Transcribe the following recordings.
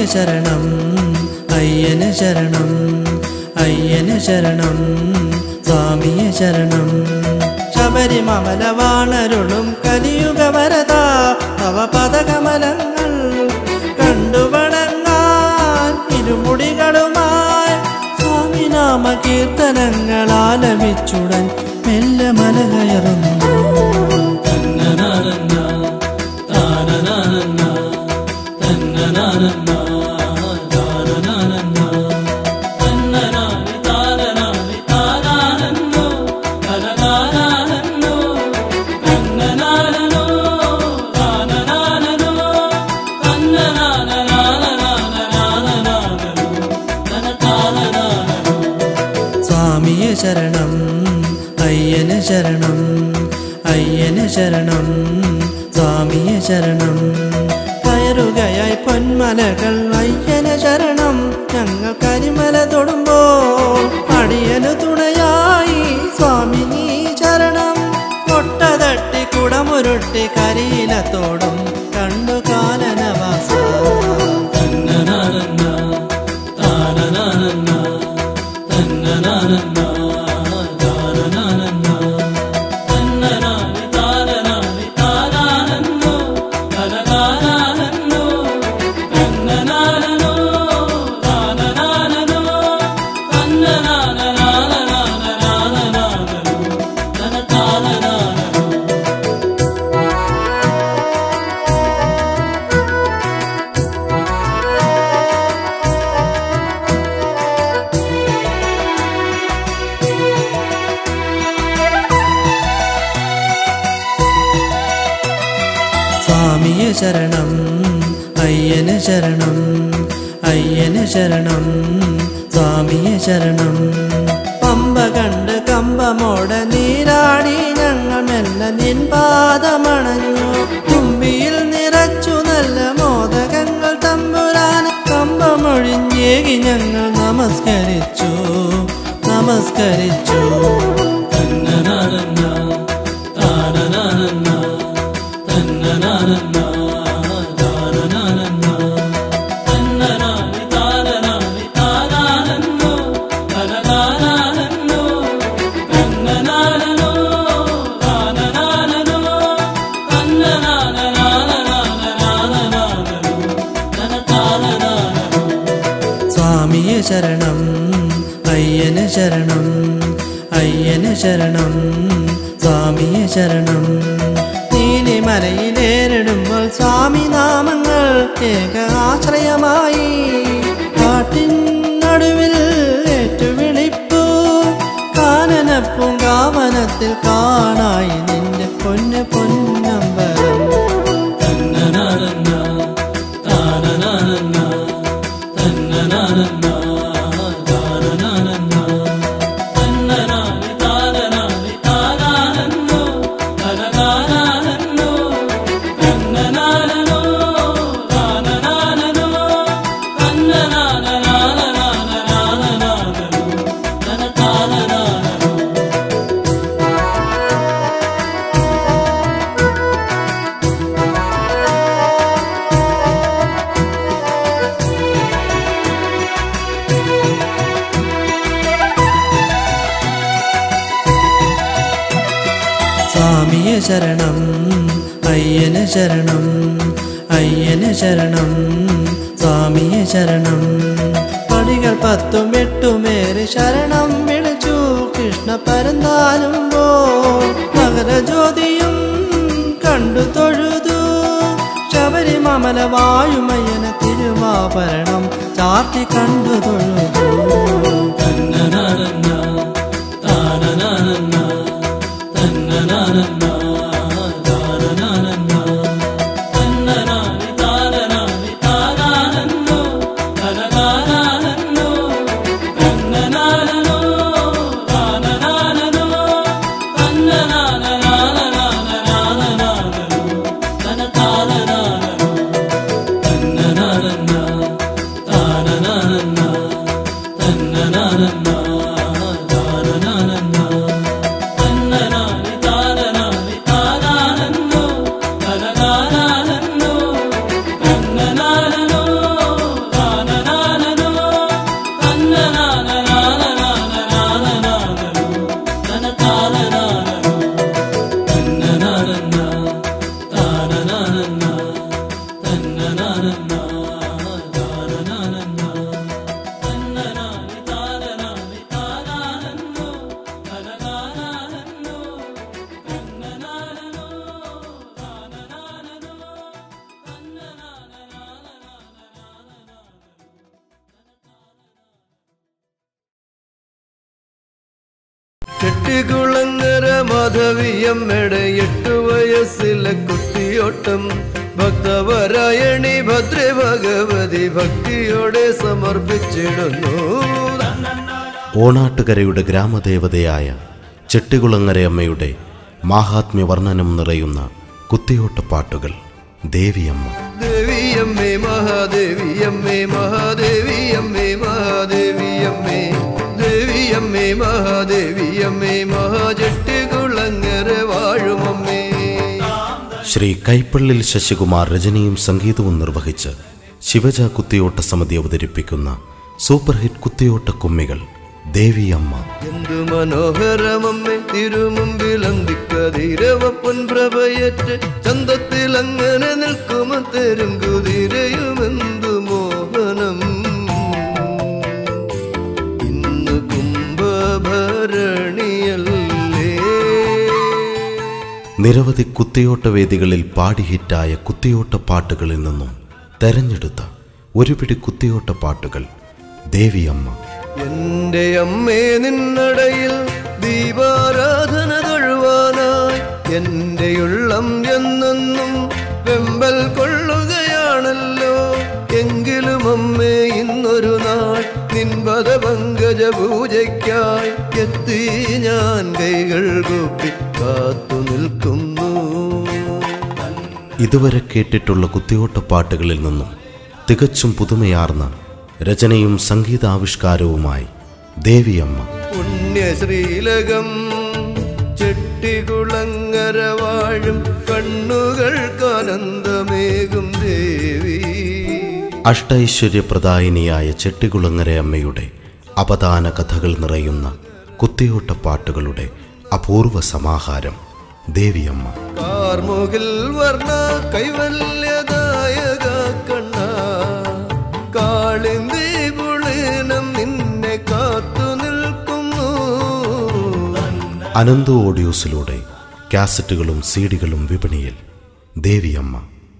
ശരണം അയ്യന് ശരണം അയ്യന് ശരണം സ്വാമിയെ ശരണം ശബരിമല വാണരുളും കലിയുഗ വരത തവ പദകമലങ്ങൾ കണ്ടുവണങ്ങാൻ ഇരുമുടികളുമായി സ്വാമി നാമ കീർത്തനങ്ങൾ ആലപിച്ചുടൻ മെല്ലെ മല കയറുന്നു സ്വാമിയെ ശരണം അയ്യന് ശരണം അയ്യന് ശരണം സ്വാമിയെ ശരണം കയറുകയായി പൊന്മലകൾ അയ്യന് ശരണം ഞങ്ങൾ കരിമല തൊടുമ്പോൾ അടിയന് തുണയായി സ്വാമി നീ ശരണം കൊട്ടതട്ടി കുടമുരുട്ടി കരിയിലത്തോടും കണ്ടു കാലനവാസ സ്വാമിയെ ശരണം അയ്യന് ശരണം അയ്യന് ശരണം സ്വാമിയെ ശരണം പമ്പ കണ്ട് കമ്പമോട നീരാടി ഞങ്ങൾ മെല്ലെ നിൻ പാദമണഞ്ഞു തുമ്പിയിൽ നിറച്ചു നല്ല മോദകങ്ങൾ തമ്പുരാൻ കമ്പമൊഴിഞ്ഞേകി ഞങ്ങൾ നമസ്കരിച്ചു നമസ്കരിച്ചു സ്വാമിയെ ശരണം അയ്യന് ശരണം അയ്യന് ശരണം സ്വാമിയെ ശരണം നീലിമലയിലേറിടുമ്പോൾ സ്വാമി നാമങ്ങൾ ഏക ആശ്രയമായി കാട്ടിൻ നടുവിൽ ഏറ്റുവിളിപ്പു കാനനപ്പൂങ്കാവനത്തിൽ കാണായി നിന്റെ പൊന്ന് പൊന്നമ്പലം സ്വാമിയെ ശരണം അയ്യന് ശരണം അയ്യന് ശരണം സ്വാമിയെ ശരണം പടികൾ പത്തും എട്ടുമേറി ശരണം വിളിച്ചു കൃഷ്ണ പരന്നാലുമ്പോൾ മകരജ്യോതിയും കണ്ടു തൊഴുതു ശബരിമല വായുമയ്യന തിരുവാഭരണം ചാർത്തി കണ്ടു തൊഴുതു na na na ചെട്ടികുളങ്ങര മാധവിയമ്മയുടെ എട്ടു വയസ്സിലെ കുട്ടിയോട്ടം ഭക്തവരായണി ഭദ്ര ഭഗവതി ഭക്തിയോടെ സമർപ്പിച്ചിടുന്നു ഓണാട്ടുകരയുടെ ഗ്രാമദേവതയായ ചെട്ടികുളങ്ങരയമ്മയുടെ മാഹാത്മ്യ വർണ്ണനം നിറയുന്ന കുത്തിയോട്ടപ്പാട്ടുകൾ ദേവിയമ്മ ദേവിയമ്മേ മഹാദേവിയമ്മേ മഹാദേവിയമ്മേ മഹാദേവിയമ്മേ ദേവിയമ്മേ മഹാദേവിയമ്മേ മഹാചെട്ടികുളങ്ങര വാഴുമമ്മേ ശ്രീ കൈപ്പള്ളിൽ ശശികുമാർ രചനയും സംഗീതവും നിർവഹിച്ച് ശിവജ കുത്തിയോട്ട സമിതി അവതരിപ്പിക്കുന്ന സൂപ്പർ ഹിറ്റ് കുത്തിയോട്ട കുമ്മികൾ ദേവിയമ്മ എന്തു മനോഹരമമ്മേ തിരുമുമ്പിൽ അന്തിക്കതിരവ പൊൻപ്രഭയറ്റ് ചന്തത്തിൽ അങ്ങനെ നിൽക്കുമ തരും കുതിരയുമെന്തു മോഹനം ഇന്ന് കുംഭഭരണിയല്ലേ നിരവധി കുത്തിയോട്ട വേദികളിൽ പാടി ഹിറ്റായ കുത്തിയോട്ട പാട്ടുകളിൽ നിന്നും തെരഞ്ഞെടുത്ത ഒരു പിടി കുത്തിയോട്ട പാട്ടുകൾ ദേവിയമ്മ എന്റെ അമ്മേ നിന്നടയിൽ ദീപാരാധന തൊഴുവാനായി എന്റെ ഉള്ളം എന്നെന്നും വെമ്പൽ കൊള്ളുകയാണല്ലോ എങ്കിലും അമ്മേ ഇന്നൊരു നാൾ നിൻപത പങ്കജ പൂജയ്ക്കായി എത്തി ഞാൻ കൈകൾ കൂപ്പി കാത്തു നിൽക്കുന്നു ഇതുവരെ കേട്ടിട്ടുള്ള കുത്തിയോട്ട പാട്ടുകളിൽ നിന്നും തികച്ചും പുതുമയാർന്ന രചനയും സംഗീതാവിഷ്കാരവുമായി ദേവിയമ്മ പുണ്യശ്രീലകം ചെട്ടികുളങ്ങര വാഴും കണ്ണുകൾക്കാനന്ദമേകും ദേവി അഷ്ടൈശ്വര്യപ്രദായിനിയായ ചെട്ടികുളങ്ങരയമ്മയുടെ അപദാന കഥകൾ നിറയുന്ന കുത്തിയോട്ട പാട്ടുകളുടെ അപൂർവ സമാഹാരം ദേവിയമ്മ കാർമുകിൽ വർണ്ണ കൈവല്യദായക കണ്ണ കാളിന്തി പുളിനം നിന്നെ കാത്തു നിൽക്കുന്നു അനന്തു ഓഡിയോസിലൂടെ കാസറ്റുകളും സീഡികളും വിപണിയിൽ ദേവിയമ്മ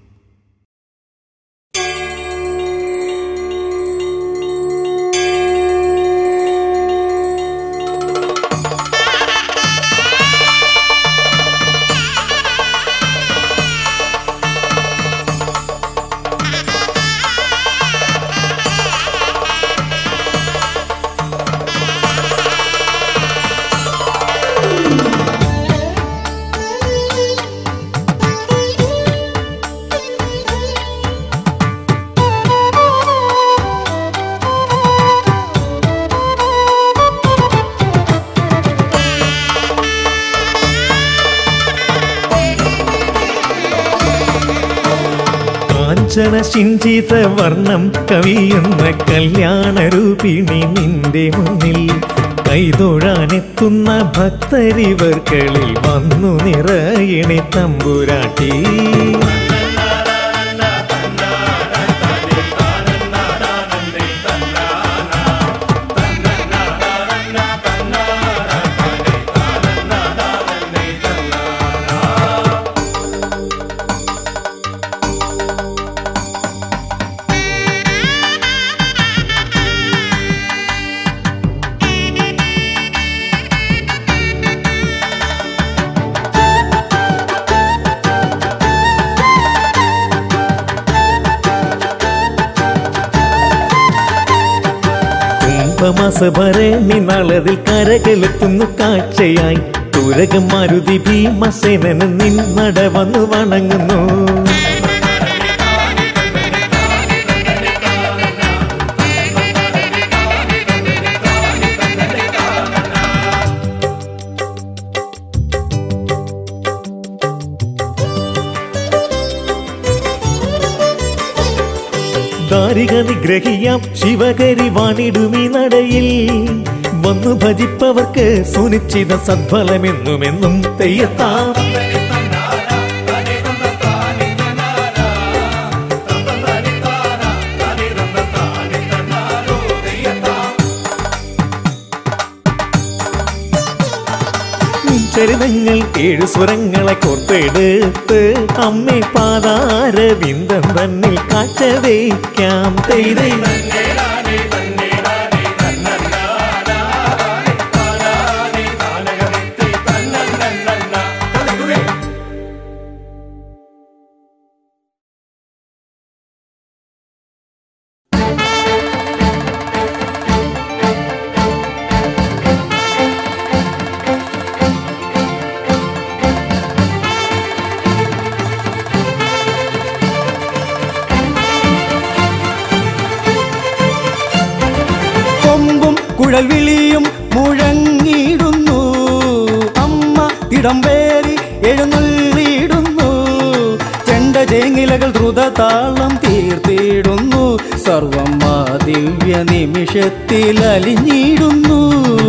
കാഞ്ചന ശിഞ്ചിത വർണ്ണം കവിയുന്ന കല്യാണരൂപിണി നിന്റെ മുന്നിൽ കൈതൊഴാനെത്തുന്ന ഭക്തരിവർക്കളിൽ വന്നു നിറയണി തമ്പുരാട്ടി കുംഭമാസഭരണി നാളതിൽ കരകെളുത്തുന്നു കാഴ്ചയായി തുരകം മാരുതി ഭീമസേനന് നിന്നട വന്നു വണങ്ങുന്നു ദാരിക നിഗ്രഹിയാം ശിവകരി വാണിടുമി നടയിൽ വന്നു ഭജിപ്പവർക്ക് സുനിശ്ചിത സദ്ഫലമെന്നുമെന്നും തെയ്യത്താം ചരിതങ്ങൾ ഏഴു സ്വരങ്ങളെ കോർത്തെടുത്ത് അമ്മേ പാതാര വിന്ദം തന്നിൽ കാഴ്ച വയ്ക്കാം തെയ്തൈ പീഠം വേറി എഴുന്നള്ളിയിടുന്നു ചെണ്ട ചേങ്ങിലകൾ ദ്രുതതാളം തീർത്തിടുന്നു സർവം ആ ദിവ്യ നിമിഷത്തിൽ അലിഞ്ഞിടുന്നു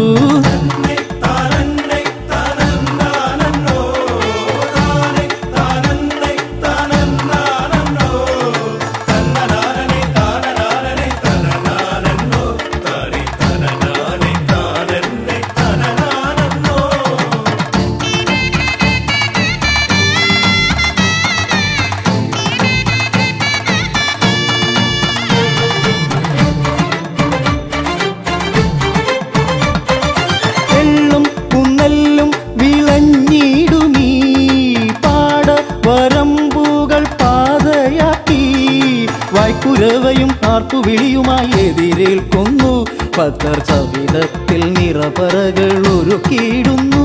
എള്ളും കുന്നെല്ലും വിളഞ്ഞിടുമീ പാട വരമ്പുകൾ പാതയാക്കി വായ്ക്കുരവയും ആർപ്പുവിളിയുമായി എതിരേൽക്കുന്നു ഭക്തർ സവിധത്തിൽ നിറപറകൾ ഒരുക്കിയിടുന്നു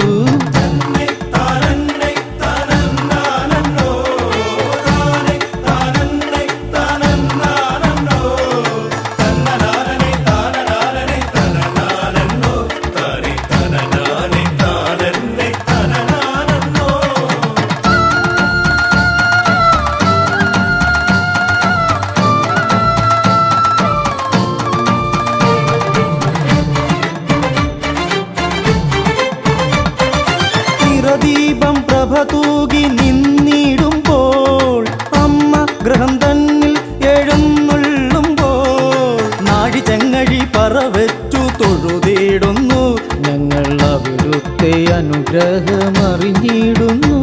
നിറദീപം പ്രഭ തൂകി നിന്നിടുമ്പോൾ അമ്മ ഗ്രഹം തന്നിൽ എഴുന്നള്ളുമ്പോൾ നാഴി ചെങ്ങഴി പറവച്ചു തൊഴുതിടുന്നു ഞങ്ങൾ അവിടുത്തെ അനുഗ്രഹമറിഞ്ഞിടുന്നു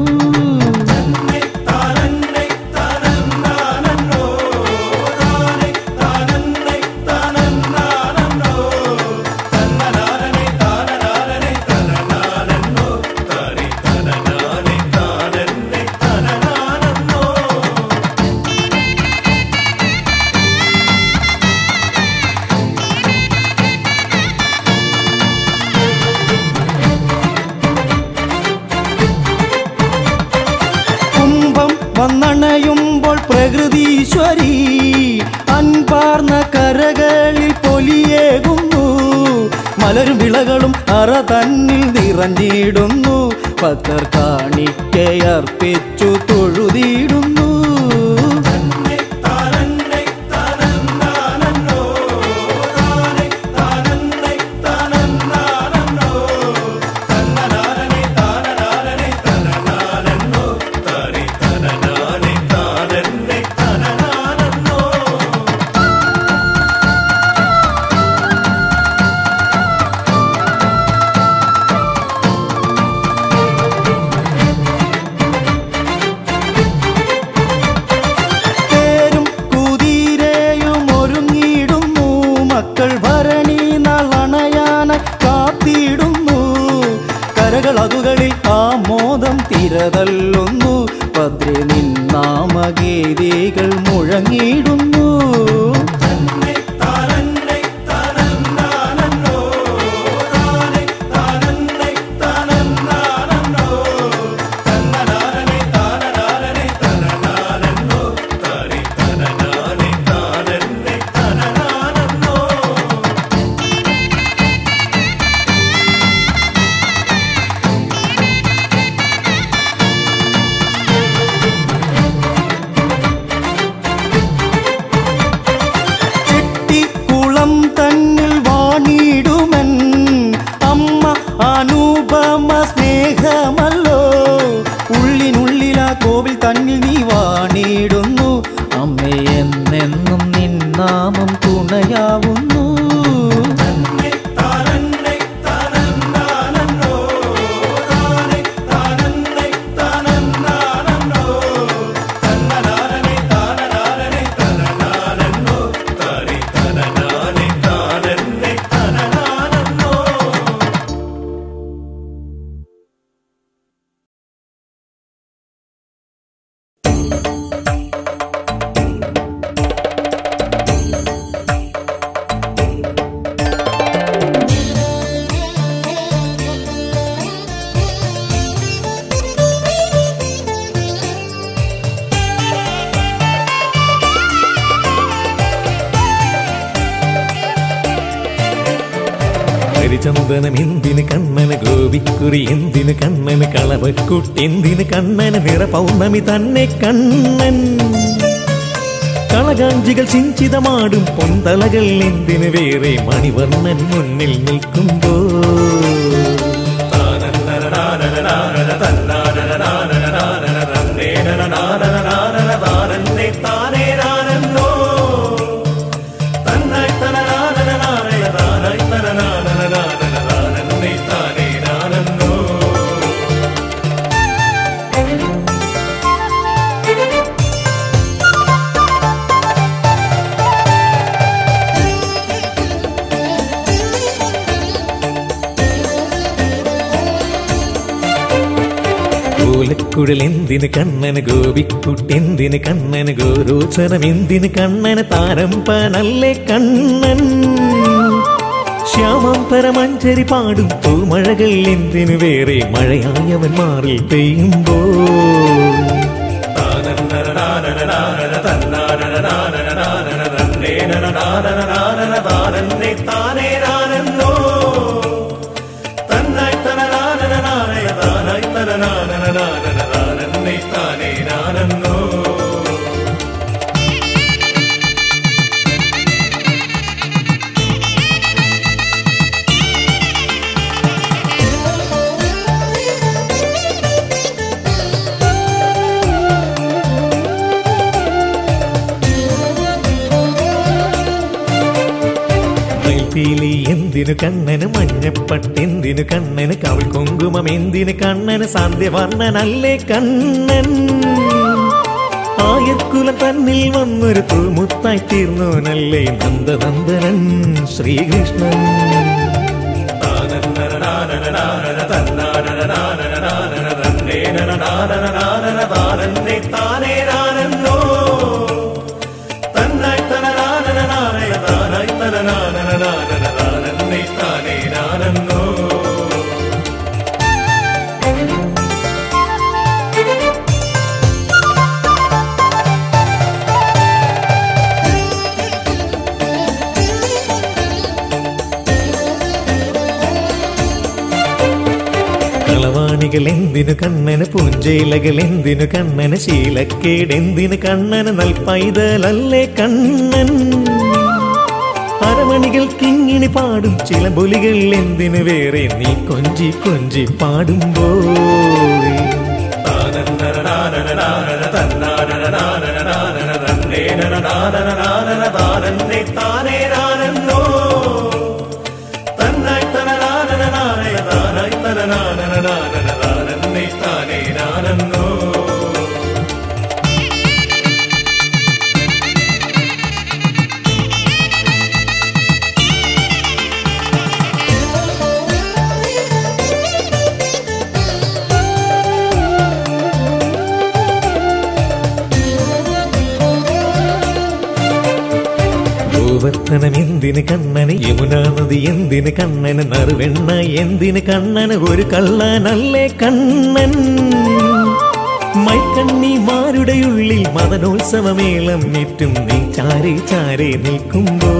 കുംഭം വന്നണയുമ്പോൾ പ്രകൃതീശ്വരി അൻപാർന്ന കരകളിൽ പൊലിയേകുന്നു മലരും വിളകളും അറ തന്നിൽ നിറഞ്ഞിടുന്നു ഭക്തർ കാണിക്കയർപ്പിച്ചു തൊഴുതിയിടുന്നു തേരും കുതിരയും ഒരുങ്ങിയിടുന്നു മക്കൾ ഭരണി നളണയാന കാത്തിടുന്നു കരകൾ അതുകളിൽ ആ മോദം തിരതല്ലുന്നു ഭദ്രേ നിന്നാമഗീതികൾ മുഴങ്ങിയിടുന്നു ചെട്ടിക്കുളം തന്നിൽ വാണിടുമൻ അമ്മ അനുപമ സ്നേഹമല്ലോ ഉള്ളിനുള്ളിലാ കോവിൽ തന്നിൽ നീ വാണിടുന്നു അമ്മേ എന്നെന്നും നിന്നാമം തുണയാവുന്നു ചന്ദനം എന്തിന് കണ്ണന് ഗോപിക്കുറി എന്തിന് കണ്ണന് കളവക്കുട്ടെന്തിന് കണ്ണന് നിറ പൗർണമി തന്നെ കണ്ണൻ കളകാഞ്ചികൾ സിഞ്ചിതമാടും പൊന്തളകൾ എന്തിന് വേറെ മണിവർണ്ണൻ മുന്നിൽ നിൽക്കുമ്പോ ഓലക്കുഴൽ എന്തിന് കണ്ണന് ഗോപിക്കുട്ടെന്തിന് കണ്ണന് ഗോരോചനം എന്തിന് കണ്ണന് താരമ്പനല്ലേ കണ്ണൻ ശ്യാമം പരമഞ്ചരി പാടും പൂമഴകൾ എന്തിനു വേറെ മഴയായവൻ മാറിൽ പെയ്യുമ്പോ മയിൽപീലി എന്തിനു കണ്ണന് മഞ്ഞപ്പട്ടെന്തിനു കണ്ണന് കവൾ കുങ്കുമം എന്തിന് കണ്ണന് സാന്ധ്യവർണ്ണനല്ലേ കണ്ണൻ ആയക്കുലം തന്നിൽ വന്നൊരു തൂമുത്തായി തീർന്നോനല്ലേ നന്ദനന്ദനൻ ശ്രീകൃഷ്ണൻ കളവാണികൾ എന്തിനു കണ്ണന് പൂഞ്ചേലകൾ എന്തിനു കണ്ണന് ശീലക്കേട് എന്തിനു കണ്ണന് നൽപൈതലല്ലേ കണ്ണൻ അരമണികൾ കിങ്ങിണി പാടും ചില ബൊലികൾ എന്തിനു വേറെ നീ കൊഞ്ചി കൊഞ്ചി പാടുമ്പോ ഗോവർദ്ധനം എന്തിന് കണ്ണന് യമുനാ നദി എന്തിന് കണ്ണന് നറുവെണ്ണ എന്തിന് കണ്ണന് ഒരു കള്ളനല്ലേ കണ്ണൻ മൈക്കണ്ണിമാരുടെ ഉള്ളിൽ മദനോത്സവമേളം നീറ്റും നീ ചാരെ ചാരെ നിൽക്കുമ്പോ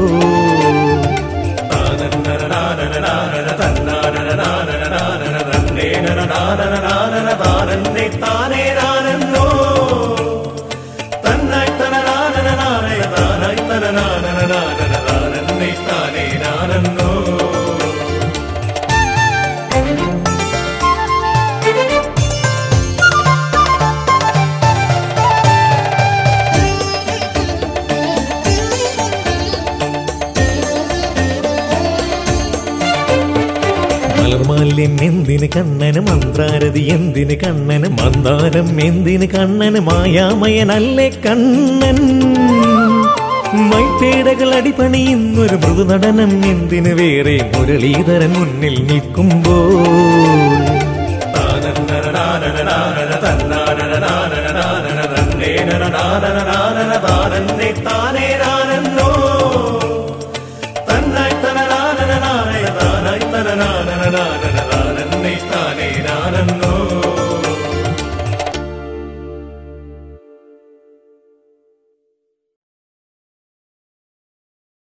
മലർമാല്യം എന്തിന് കണ്ണന് മന്ത്രാരതി എന്തിന് കണ്ണന് മന്ദാരം എന്തിന് കണ്ണന് മായാമയനല്ലേ കണ്ണൻ മൈപ്പേടകൾ അടിപണിയുന്നൊരു മൃദുനടനം എന്തിന് വേറെ മുരളീധരൻ മുന്നിൽ നിൽക്കുമ്പോ താനേ